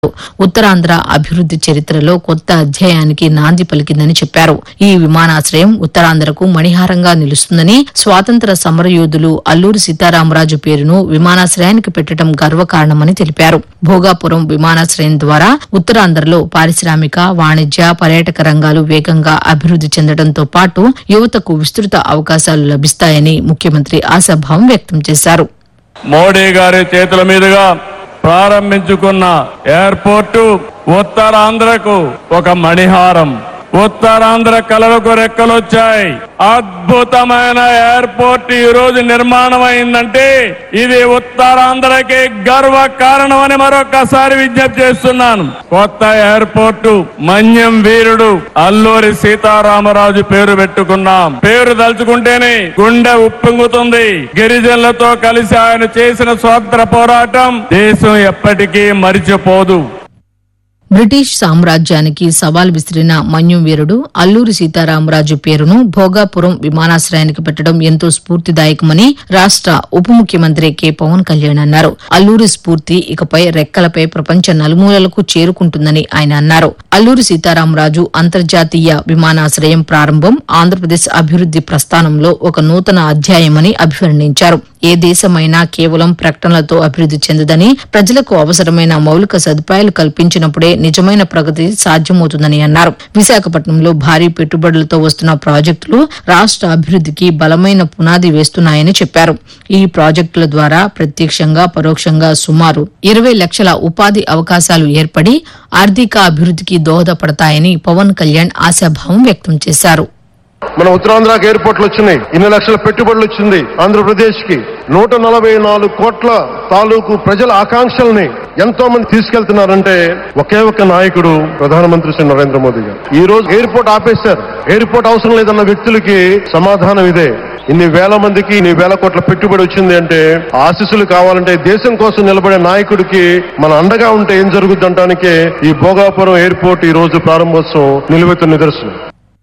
ఉత్తరాంధ్ర అభివృద్ది చరిత్రలో కొత్త అధ్యాయానికి నాంది పలికిందని చెప్పారు ఈ విమానాశ్రయం ఉత్తరాంధ్రకు మణిహారంగా నిలుస్తుందని స్వాతంత్ర సమరయోధులు అల్లూరి సీతారామరాజు పేరును విమానాశ్రయానికి పెట్టడం గర్వకారణమని తెలిపారు భోగాపురం విమానాశ్రయం ద్వారా ఉత్తరాంధ్రలో పారిశ్రామిక వాణిజ్య పర్యాటక రంగాలు వేగంగా అభివృద్ది చెందడంతో పాటు యువతకు విస్తృత అవకాశాలు లభిస్తాయని ముఖ్యమంత్రి ఆశాభావం వ్యక్తం చేశారు మోడీ గారి చేతుల మీదుగా ప్రారంభించుకున్న ఎయిర్పోర్టు ఉత్తరాంధ్రకు ఒక మణిహారం ఉత్తరాంధ్ర కళలకు రెక్కలొచ్చాయి అద్భుతమైన ఎయిర్పోర్ట్ ఈ రోజు నిర్మాణం అయిందంటే ఇది ఉత్తరాంధ్రకి గర్వ కారణమని మరొకసారి విజ్ఞప్తి చేస్తున్నాను కొత్త ఎయిర్పోర్టు మన్యం వీరుడు అల్లూరి సీతారామరాజు పేరు పెట్టుకున్నాం పేరు తలుచుకుంటేనే గుండె ఉప్పొంగుతుంది గిరిజనులతో కలిసి ఆయన చేసిన స్వాతంత్ర పోరాటం దేశం ఎప్పటికీ మరిచిపోదు బ్రిటిష్ సామ్రాజ్యానికి సవాల్ విసిరిన మన్యం వీరుడు అల్లూరి సీతారామరాజు పేరును భోగాపురం విమానాశ్రయానికి పెట్టడం ఎంతో స్ఫూర్తిదాయకమని రాష్ట ఉప ముఖ్యమంత్రి కె పవన్ కళ్యాణ్ అన్నారు అల్లూరి స్ఫూర్తి ఇకపై రెక్కలపై ప్రపంచ నలుమూలలకు చేరుకుంటుందని ఆయన అన్నారు అల్లూరి సీతారామరాజు అంతర్జాతీయ విమానాశ్రయం ప్రారంభం ఆంధ్రప్రదేశ్ అభివృద్ది ప్రస్థానంలో ఒక నూతన అధ్యాయమని అభివర్ణించారు ఏ దేశమైనా కేవలం ప్రకటనలతో అభివృద్ది చెందదని ప్రజలకు అవసరమైన మౌలిక సదుపాయాలు కల్పించినప్పుడే నిజమైన ప్రగతి సాధ్యమవుతుందని అన్నారు విశాఖపట్నంలో భారీ పెట్టుబడులతో వస్తున్న ప్రాజెక్టులు రాష్ట అభివృద్దికి బలమైన పునాది వేస్తున్నాయని చెప్పారు ఈ ప్రాజెక్టుల ద్వారా ప్రత్యక్షంగా పరోక్షంగా సుమారు ఇరవై లక్షల ఉపాధి అవకాశాలు ఏర్పడి ఆర్థిక అభివృద్దికి దోహదపడతాయని పవన్ కళ్యాణ్ ఆశాభావం వ్యక్తం చేశారు మన ఉత్తరాంధ్రకి ఎయిర్పోర్ట్లు వచ్చినాయి ఇన్ని లక్షల పెట్టుబడులు వచ్చింది ఆంధ్రప్రదేశ్ కి నూట నలభై నాలుగు కోట్ల తాలూకు ప్రజల ఆకాంక్షల్ని ఎంతో మంది తీసుకెళ్తున్నారంటే ఒకే ఒక్క నాయకుడు ప్రధానమంత్రి శ్రీ నరేంద్ర మోదీ గారు ఈ రోజు ఎయిర్పోర్ట్ ఆపేశారు ఎయిర్పోర్ట్ అవసరం లేదన్న వ్యక్తులకి సమాధానం ఇదే ఇన్ని వేల మందికి ఇన్ని వేల కోట్ల పెట్టుబడి వచ్చింది అంటే ఆశీస్సులు కావాలంటే దేశం కోసం నిలబడే నాయకుడికి మన అండగా ఉంటే ఏం జరుగుద్దంటానికే ఈ భోగాపురం ఎయిర్పోర్ట్ ఈ రోజు ప్రారంభోత్సవం నిలువెత్తు నిదర్శనం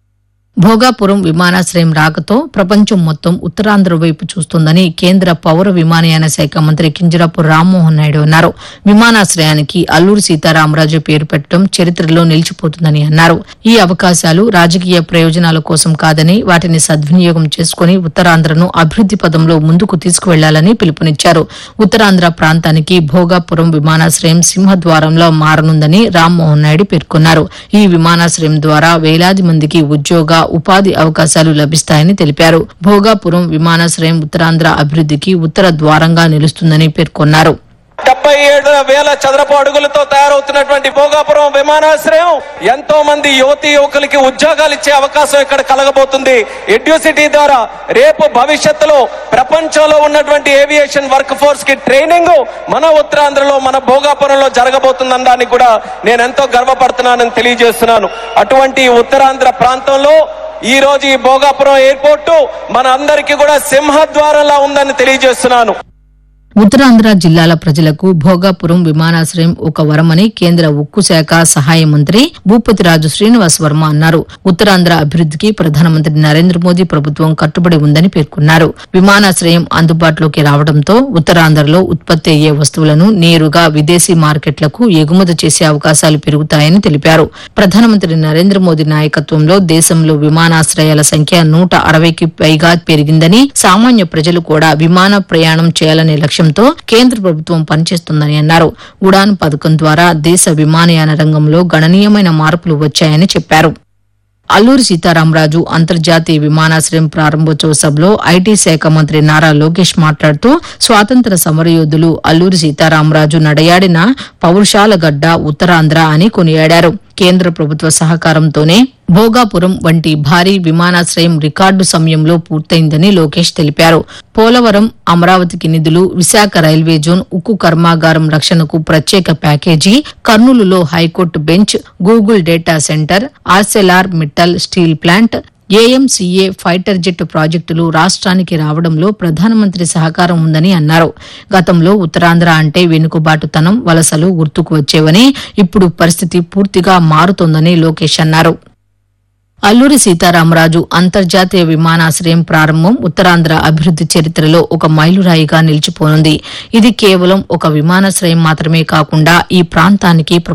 భోగాపురం విమానాశ్రయం రాకతో ప్రపంచం మొత్తం ఉత్తరాంధ్ర వైపు చూస్తోందని కేంద్ర పౌర విమానయాన శాఖ మంత్రి కింజరాపు రామ్మోహన్ నాయుడు అన్నారు విమానాశ్రయానికి అల్లూరి సీతారామరాజు పేరు పెట్టడం చరిత్రలో నిలిచిపోతుందని అన్నారు ఈ అవకాశాలు రాజకీయ ప్రయోజనాల కోసం కాదని వాటిని సద్వినియోగం చేసుకుని ఉత్తరాంధ్రను అభివృద్ది పదంలో ముందుకు తీసుకువెళ్లాలని పిలుపునిచ్చారు ఉత్తరాంధ్ర ప్రాంతానికి భోగాపురం విమానాశ్రయం సింహద్వారంలో మారనుందని రామ్మోహన్ నాయుడు పేర్కొన్నారు ఈ విమానాశ్రయం ద్వారా వేలాది మందికి ఉద్యోగ ఉపాధి అవకాశాలు లభిస్తాయని తెలిపారు భోగాపురం విమానాశ్రయం ఉత్తరాంధ్ర అభివృద్దికి ఉత్తర ద్వారంగా నిలుస్తుందని పేర్కొన్నారు డెబ్బై ఏడు వేల చదరపు అడుగులతో తయారవుతున్నటువంటి భోగాపురం విమానాశ్రయం ఎంతో మంది యువతి యువకులకి ఉద్యోగాలు ఇచ్చే అవకాశం ఇక్కడ కలగబోతుంది ఎడ్యూసిటీ ద్వారా రేపు భవిష్యత్తులో ప్రపంచంలో ఉన్నటువంటి ఏవియేషన్ వర్క్ ఫోర్స్ కి ట్రైనింగ్ మన ఉత్తరాంధ్రలో మన భోగాపురంలో జరగబోతుందని దానికి కూడా నేను ఎంతో గర్వపడుతున్నానని తెలియజేస్తున్నాను అటువంటి ఈ ఉత్తరాంధ్ర ప్రాంతంలో ఈ రోజు ఈ భోగాపురం ఎయిర్పోర్టు మన అందరికీ కూడా సింహద్వారంలా ఉందని తెలియజేస్తున్నాను ఉత్తరాంధ్ర జిల్లాల ప్రజలకు భోగాపురం విమానాశ్రయం ఒక వరమని కేంద్ర ఉక్కు శాఖ సహాయ మంత్రి భూపతిరాజు శ్రీనివాస్ వర్మ అన్నారు ఉత్తరాంధ్ర అభివృద్దికి ప్రధానమంత్రి నరేంద్ర మోదీ ప్రభుత్వం కట్టుబడి ఉందని పేర్కొన్నారు విమానాశ్రయం అందుబాటులోకి రావడంతో ఉత్తరాంధ్రలో ఉత్పత్తి అయ్యే వస్తువులను నేరుగా విదేశీ మార్కెట్లకు ఎగుమతి చేసే అవకాశాలు పెరుగుతాయని తెలిపారు ప్రధానమంత్రి నరేంద్ర మోదీ నాయకత్వంలో దేశంలో విమానాశ్రయాల సంఖ్య నూట అరవైకి పైగా పెరిగిందని సామాన్య ప్రజలు కూడా విమాన ప్రయాణం చేయాలనే లక్ష్యంతో కేంద్ర ప్రభుత్వం పనిచేస్తుందని అన్నారు ఉడాన్ పథకం ద్వారా దేశ విమానయాన రంగంలో గణనీయమైన మార్పులు వచ్చాయని చెప్పారు అల్లూరి సీతారామరాజు అంతర్జాతీయ విమానాశ్రయం ప్రారంభోత్సవ సభలో ఐటీ శాఖ మంత్రి నారా లోకేష్ మాట్లాడుతూ స్వాతంత్ర సమరయోధులు అల్లూరి సీతారామరాజు నడయాడిన పౌరుషాల గడ్డ ఉత్తరాంధ్ర అని కొనియాడారు కేంద్ర ప్రభుత్వ సహకారంతోనే భోగాపురం వంటి భారీ విమానాశ్రయం రికార్డు సమయంలో పూర్తయిందని లోకేష్ తెలిపారు పోలవరం అమరావతికి నిధులు విశాఖ రైల్వే జోన్ ఉక్కు కర్మాగారం రక్షణకు ప్రత్యేక ప్యాకేజీ కర్నూలులో high court bench Google data centre Arcelor Mittal steel plant AMCA fighter jet ప్రాజెక్టులు రాష్ట్రానికి రావడంలో ప్రధానమంత్రి సహకారం ఉందని అన్నారు గతంలో ఉత్తరాంధ్ర అంటే వెనుకబాటుతనం వలసలు గుర్తుకు వచ్చేవని ఇప్పుడు పరిస్థితి పూర్తిగా మారుతోందని లోకేష్ అన్నారు అల్లూరి సీతారామరాజు అంతర్జాతీయ విమానాశ్రయం ప్రారంభం ఉత్తరాంధ్ర అభివృద్ది చరిత్రలో ఒక మైలురాయిగా నిలిచిపోనుంది ఇది కేవలం ఒక విమానాశ్రయం మాత్రమే కాకుండా ఈ ప్రాంతానికి